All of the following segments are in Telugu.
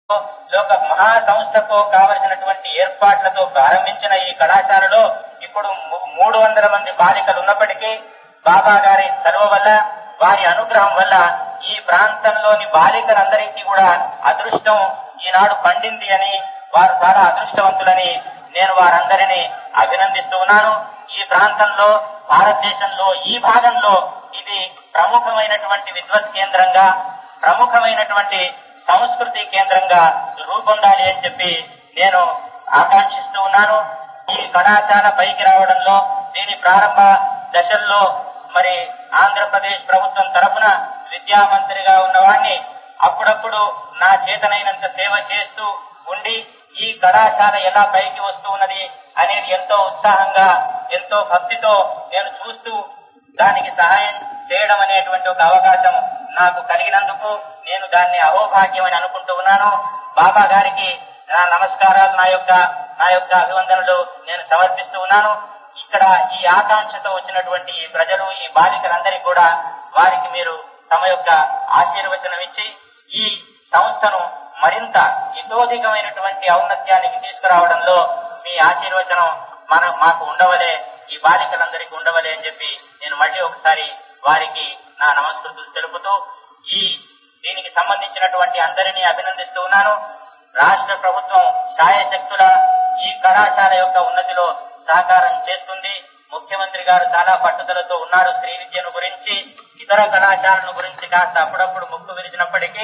ఒక మహా సంస్థకు కావలసినటువంటి ఏర్పాట్లతో ప్రారంభించిన ఈ కళాశాలలో ఇప్పుడు ము- మూడు వందల మంది బాలికలు ఉన్నప్పటికీ బాబా గారి చదువు వల్ల వారి అనుగ్రహం వల్ల ఈ ప్రాంతంలోని బాలికలందరికీ కూడా అదృష్టం ఈనాడు పండింది అని వారు చాలా అదృష్టవంతులని నేను వారందరినీ అభినందిస్తూ ఉన్నాను ఈ ప్రాంతంలో భారతదేశంలో ఈ భాగంలో ఇది ప్రముఖమైనటువంటి విద్వత్ కేంద్రంగా ప్రముఖమైనటువంటి సంస్కృతి కేంద్రంగా రూపొందాలి అని చెప్పి నేను ఆకాంక్షిస్తూ ఉన్నాను ఈ కళాశాల పైకి రావడంలో దీని ప్రారంభ దశల్లో మరి ఆంధ్రప్రదేశ్ ప్రభుత్వం తరఫున విద్యా మంత్రిగా ఉన్నవాడిని అప్పుడప్పుడు నా చేతనైనంత సేవ చేస్తూ ఉండి ఈ కళాశాల ఎలా పైకి వస్తూ ఉన్నది అనేది ఎంతో ఉత్సాహంగా ఎంతో భక్తితో నేను చూస్తూ దానికి సహాయం చేయడం అనేటువంటి ఒక అవకాశం నాకు కలిగినందుకు నేను దాన్ని అహోభాగ్యం అని అనుకుంటూ ఉన్నాను బాబా గారికి నా నమస్కారాలు నా యొక్క నా యొక్క అభివందనలు నేను సమర్పిస్తూ ఉన్నాను ఇక్కడ ఈ ఆకాంక్షతో వచ్చినటువంటి ఈ ప్రజలు ఈ బాలికలందరికీ కూడా వారికి మీరు తమ యొక్క ఆశీర్వచనం ఇచ్చి ఈ సంస్థను మరింత ఇతోధికమైనటువంటి ఔన్నత్యానికి తీసుకురావడంలో మీ ఆశీర్వచనం మన మాకు ఉండవలే ఈ బాలికలందరికీ ఉండవలే అని చెప్పి నేను మళ్ళీ ఒకసారి వారికి నా నమస్కృతులు తెలుపుతూ ఈ దీనికి సంబంధించినటువంటి అందరినీ అభినందిస్తూ ఉన్నాను రాష్ట్ర ప్రభుత్వం ఛాయశక్తుల ఈ కళాశాల యొక్క ఉన్నతిలో సహకారం చేస్తుంది ముఖ్యమంత్రి గారు చాలా పట్టుదలతో ఉన్నారు స్త్రీ విద్యను గురించి ఇతర కళాశాలను గురించి కాస్త అప్పుడప్పుడు ముక్కు విరిచినప్పటికీ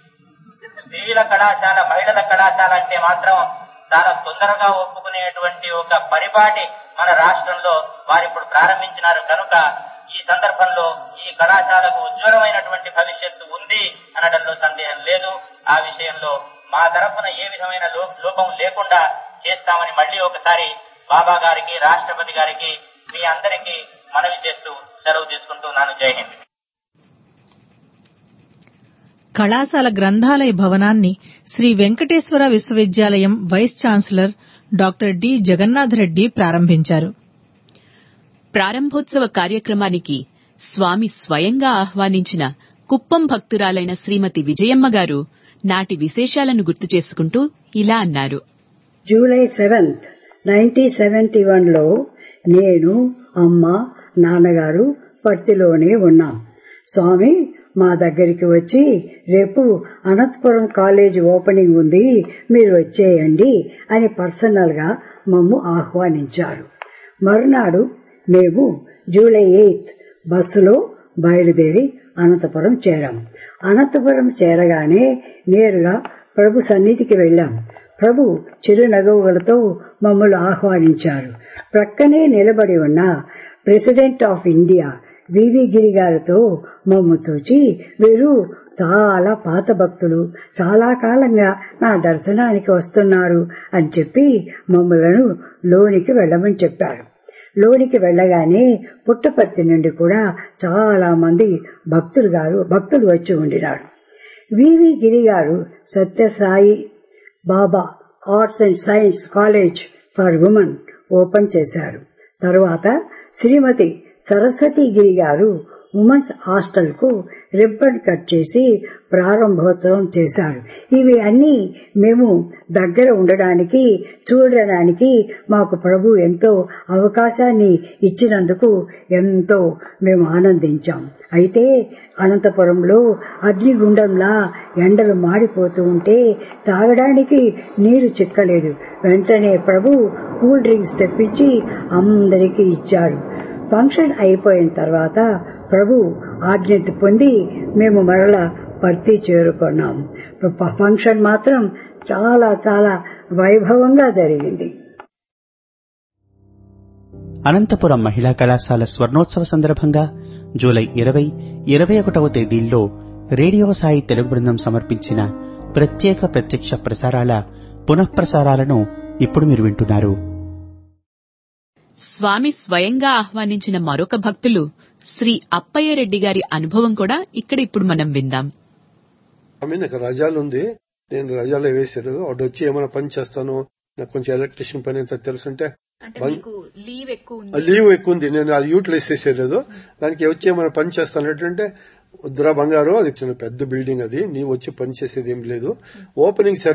స్త్రీల కళాశాల మహిళల కళాశాల అంటే మాత్రం చాలా తొందరగా ఒప్పుకునేటువంటి ఒక పరిపాటి మన రాష్ట్రంలో వారు ఇప్పుడు ప్రారంభించినారు కనుక ఈ సందర్భంలో ఈ కళాశాలకు ఉజ్వలమైనటువంటి భవిష్యత్తు ఉంది అనడంలో సందేహం లేదు ఆ విషయంలో మా తరఫున ఏ విధమైన లో- లోపం లేకుండా చేస్తామని మళ్ళీ ఒకసారి బాబా గారికి రాష్ట్రపతి గారికి మీ అందరికీ మనవి చేస్తూ సెలవు తీసుకుంటున్నాను జై హింద్ కళాశాల గ్రంథాలయ భవనాన్ని Sri Venkateswara Vishwavidyalayam vice chancellor doctor D Jagannath Reddy ప్రారంభించారు ప్రారంభోత్సవ కార్యక్రమానికి స్వామి స్వయంగా ఆహ్వానించిన కుప్పం భక్తురాలైన శ్రీమతి విజయమ్మ గారు నాటి విశేషాలను గుర్తు చేసుకుంటూ ఇలా అన్నారు జూలై సెవెంత్ నైన్టీన్ సెవెంటీ వన్లో నేను అమ్మ నాన్నగారు పర్తిలోనే ఉన్నాం స్వామి మా దగ్గరికి వచ్చి రేపు అనంతపురం కాలేజ్ ఓపెనింగ్ ఉంది మీరు వచ్చేయండి అని పర్సనల్ గా మమ్ము ఆహ్వానించారు మరునాడు మేము జూలై ఎయిత్ బస్సులో బయలుదేరి అనంతపురం చేరాం అనంతపురం చేరగానే నేరుగా ప్రభు సన్నిధికి వెళ్ళాం ప్రభు చిరునగవులతో మమ్మల్ని ఆహ్వానించారు ప్రక్కనే నిలబడి ఉన్న president of India V V Giri గారితో మమ్ము చూచి వీరు చాలా పాత భక్తులు చాలా కాలంగా నా దర్శనానికి వస్తున్నారు అని చెప్పి మమ్మలను లోనికి వెళ్ళమని చెప్పారు లోనికి వెళ్ళగానే పుట్టపర్తి నుండి కూడా చాలా మంది భక్తులు గారు భక్తులు వచ్చి ఉండినారు V V Giri garu Sathyasai Baba arts and science college for women open చేశారు తరువాత శ్రీమతి సరస్వతి గిరి గారు ఉమెన్స్ హాస్టల్ కు రిబ్బన్ కట్ చేసి ప్రారంభోత్సవం చేశారు ఇవి అన్ని మేము దగ్గర ఉండడానికి చూడడానికి మాకు ప్రభు ఎంతో అవకాశాన్ని ఇచ్చినందుకు ఎంతో మేము ఆనందించాం అయితే అనంతపురంలో అగ్నిగుండంలా ఎండలు మాడిపోతూ ఉంటే తాగడానికి నీరు చిక్కలేదు వెంటనే ప్రభు కూల్ డ్రింక్స్ తెప్పించి అందరికీ ఇచ్చారు ఫంక్షన్ అయిపోయిన తర్వాత ప్రభు ఆజ్ఞ పొంది మేము మరలా పర్తి చేరుకున్నాం ప- ఫంక్షన్ మాత్రం చాలా చాలా వైభవంగా జరిగింది అనంతపురం మహిళా కళాశాల స్వర్ణోత్సవ సందర్భంగా జూలై ఇరవై ఇరవై ఒకటవ తేదీల్లో రేడియో సాయి తెలుగు బృందం సమర్పించిన ప్రత్యేక ప్రత్యక్ష ప్రసారాల పునఃప్రసారాలను ఇప్పుడు మీరు వింటున్నారు స్వామి స్వయంగా ఆహ్వానించిన మరొక భక్తులు శ్రీ అప్పయ్య రెడ్డి గారి అనుభవం కూడా ఇక్కడ ఇప్పుడు మనం విందాం ఆమె నాకు రజాలు ఉంది నేను రజాలో వేసారు వాడు వచ్చి ఏమైనా పని చేస్తాను నాకు కొంచెం ఎలక్ట్రిషియన్ పని అంత తెలుసుంటే పని- లీవ్ ఎక్కువ ఆ లీవ్ ఎక్కువ ఉంది నేను అది యూటిలైజ్ చేసేలేదు దానికి వచ్చి ఏమైనా పని చేస్తాను అంటే వద్దురా బంగారు అది చిన్న పెద్ద బిల్డింగ్ అది నీవు వచ్చి పని చేసేది ఏం లేదు ఓపెనింగ్